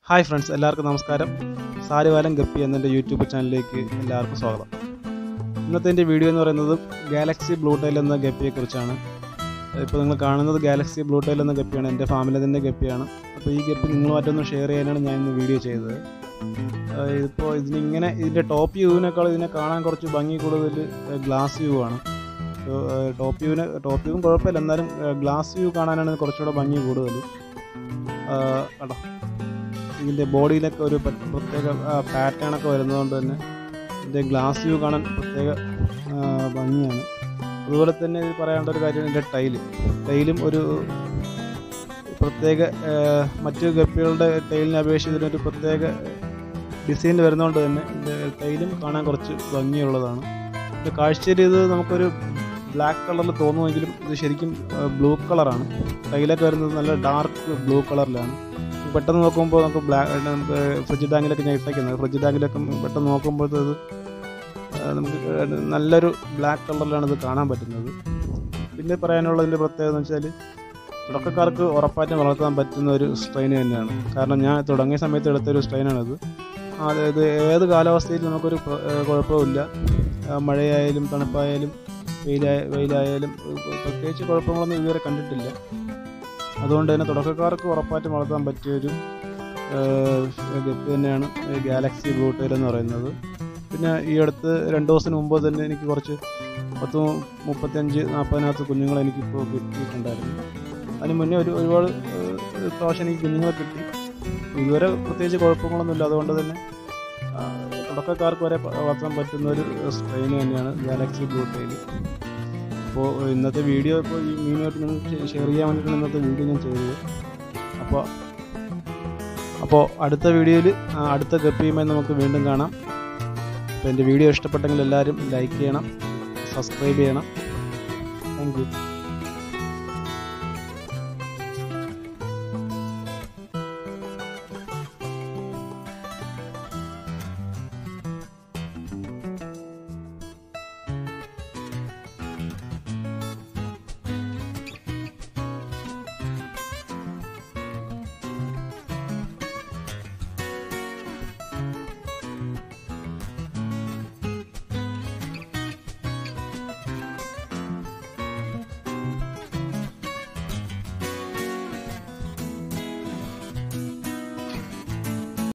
hi friends എല്ലാവർക്കും നമസ്കാരം സാരിവാലം guppy എന്നെ യൂട്യൂബ് ചാനലിലേക്ക് എല്ലാവർക്കും സ്വാഗതം ഇന്നത്തെ എൻ്റെ വീഡിയോ എന്ന് പറയുന്നത് ഗാലക്സി ബ്ലൂ ടൈൽ എന്ന ഗപ്പിയെക്കുറിച്ചാണ് ഇപ്പോൾ നിങ്ങൾ കാണുന്നത് ഗാലക്സി ബ്ലൂ ടൈൽ എന്ന ഗപ്പിയാണ് എൻ്റെ ഫാമിലെ തന്നെ ഗപ്പിയാണ് അപ്പോൾ ഈ ഗപ്പി നിങ്ങളുമായിട്ടൊന്ന് ഷെയർ ചെയ്യാനാണ് ഞാൻ ഇന്ന് വീഡിയോ ചെയ്തത് ആഹ് ഇതിപ്പോൾ ഇതിനിങ്ങനെ ഇതിൻ്റെ ടോപ്പ് വ്യൂവിനേക്കാൾ ഇതിനെ കാണാൻ കുറച്ച് ഭംഗി കൂടുതൽ ഗ്ലാസ് വ്യൂ ആണ് ടോപ്പ് വ്യൂവിന് ടോപ്പ് വ്യൂവും കുഴപ്പമില്ല എന്നാലും ഗ്ലാസ് വ്യൂ കാണാനാണ് കുറച്ചുകൂടെ ഭംഗി കൂടുതൽ കേട്ടോ ഇതിൻ്റെ ബോഡിയിലൊക്കെ ഒരു പ- പ്രത്യേക പാറ്റേൺ ഒക്കെ വരുന്നതുകൊണ്ട് തന്നെ ഇതിൻ്റെ ഗ്ലാസ് വ്യൂ കാണാൻ പ്രത്യേക ആ, ഭംഗിയാണ് അതുപോലെ തന്നെ ഇത് പറയേണ്ട ഒരു കാര്യം ഇതിൻ്റെ ടൈല് ടൈലും ഒരു പ്രത്യേക ആ, മറ്റ് ഗപ്പികളുടെ ടൈലിനെ അപേക്ഷിച്ച് ഇതിനൊരു പ്രത്യേക ഡിസൈൻ വരുന്നതുകൊണ്ട് തന്നെ ഇതിൻ്റെ ടൈലും കാണാൻ കുറച്ച് ഭംഗിയുള്ളതാണ് ഇത് കാഴ്ചയിൽ ഇത് നമുക്കൊരു ബ്ലാക്ക് കളറിൽ തോന്നുമെങ്കിലും ഇത് ശരിക്കും ബ്ലൂ കളറാണ് ടൈലൊക്കെ വരുന്നത് നല്ല ഡാർക്ക് ബ്ലൂ കളറിലാണ് പെട്ടെന്ന് നോക്കുമ്പോൾ നമുക്ക് ബ്ലാക്ക് നമുക്ക് ഫ്രിഡ്ജ് ടാങ്കിലൊക്കെ ഞാൻ ഇട്ടേക്കുന്നത് ഫ്രിഡ്ജ് ടാങ്കിലൊക്കെ പെട്ടെന്ന് നോക്കുമ്പോൾ ഇത് ആ, നമുക്ക് നല്ലൊരു ബ്ലാക്ക് കളറിലാണ് ഇത് കാണാൻ പറ്റുന്നത് പിന്നെ പറയാനുള്ളതിൻ്റെ പ്രത്യേകത എന്ന് വെച്ചാൽ തുടക്കക്കാർക്ക് ഉറപ്പായിട്ടും വളർത്താൻ പറ്റുന്ന ഒരു സ്ട്രെയിൻ തന്നെയാണ് കാരണം ഞാൻ തുടങ്ങിയ സമയത്ത് എടുത്തൊരു സ്ട്രെയിനാണിത് അതായത് ഏത് കാലാവസ്ഥയിലും നമുക്കൊരു പ്ര- ഏ, കുഴപ്പമില്ല ആ, മഴയായാലും തണുപ്പായാലും വെയിലായ വെയിലായാലും ഏ, പ്രത്യേകിച്ച് കുഴപ്പങ്ങളൊന്നും ഇതുവരെ കണ്ടിട്ടില്ല അതുകൊണ്ട് തന്നെ തുടക്കക്കാർക്ക് ഉറപ്പായിട്ടും വളർത്താൻ പറ്റിയൊരു ഗപ്പി തന്നെയാണ് ഗാലക്സി ബ്ലൂ ടൈൽ എന്ന് പറയുന്നത് പിന്നെ ഈ അടുത്ത് രണ്ട് ദിവസത്തിന് മുമ്പ് തന്നെ എനിക്ക് കുറച്ച് പത്ത് മു- മുപ്പത്തഞ്ച് നാൽപ്പതിനകത്ത് കുഞ്ഞുങ്ങളെ എനിക്കിപ്പോൾ കിട്ടിയിട്ടുണ്ടായിരുന്നു അതിന് മുന്നേ ഒരു ഒരുപാട് ഏഹ്, പ്രാവശ്യം എനിക്ക് കുഞ്ഞുങ്ങളെ കിട്ടി ഇതുവരെ പ്രത്യേകിച്ച് കുഴപ്പങ്ങളൊന്നുമില്ല അതുകൊണ്ട് തന്നെ ആ, തുടക്കക്കാർക്ക് വരെ പ- വളർത്താൻ പറ്റുന്ന ഒരു സ്ട്രെയിൻ തന്നെയാണ് ഗാലക്സി ബ്ലൂ ടൈൽ അപ്പോൾ ഇന്നത്തെ വീഡിയോ ഇപ്പോൾ ഈ മീനുമായിട്ട് നിങ്ങൾക്ക് ഷെയർ ചെയ്യാൻ വേണ്ടിയിട്ടാണ് ഇന്നത്തെ വീഡിയോ ഞാൻ ചെയ്തത് അപ്പോൾ അപ്പോൾ അടുത്ത വീഡിയോയിൽ അടുത്ത ഗപ്പിയുമായി നമുക്ക് വീണ്ടും കാണാം അപ്പോൾ എൻ്റെ വീഡിയോ ഇഷ്ടപ്പെട്ടെങ്കിൽ എല്ലാവരും ലൈക്ക് ചെയ്യണം സബ്സ്ക്രൈബ് ചെയ്യണം താങ്ക് യു